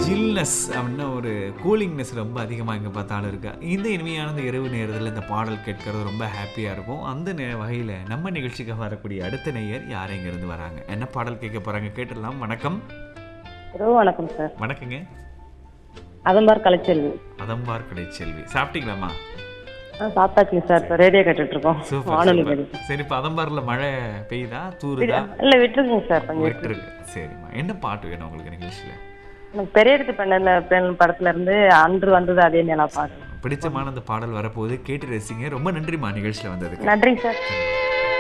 chillness அப்படின்னா ஒரு coolingness ரொம்ப அதிகமாக எங்கே பார்த்தாலும் இருக்கா இந்த இனிமையான இந்த இரவு நேரத்தில் இந்த பாடல் கேட்கறது ரொம்ப ஹாப்பியாக இருக்கும் அந்த நே வகையில் நம்ம நிகழ்ச்சிக்கு வரக்கூடிய அடுத்த நேயர் யார் இங்கேருந்து வராங்க என்ன பாடல் கேட்க போகிறாங்க கேட்டுடலாம் வணக்கம் இரவு வணக்கம் சார் வணக்கங்க அதம்பார் கலைச்செல்வி அதம்பார் கடை செல்வி சாப்பிட்டீங்களாம்மா ஆ சாப்பிட்டாச்சுங்க சார் இப்போ ரேடியோ கேட்டுட்டு இருக்கோம் சூப்பர் வானொலி சூப்பர் கேட்டுட்டு சரி இப்போ அதம்பாரில் மழை பெய்யுதா தூருதா இல்ல விட்டுருக்குங்க சார் கொஞ்சம் விட்டுருக்கு சரிம்மா என்ன பாட்டு வேணும் உங்களுக்கு நிகழ்ச்சியில் எனக்கு பெரிய எடுத்து பெண்ணில் பெண் படத்துல இருந்து அன்று வந்தது அதே நிலா பாடு பிடிச்சமான அந்த பாடல் வரப்போகுது கேட்டு ரசிங்க ரொம்ப நன்றிம்மா நிகழ்ச்சியில் வந்ததுக்கு நன்றிங்க சார்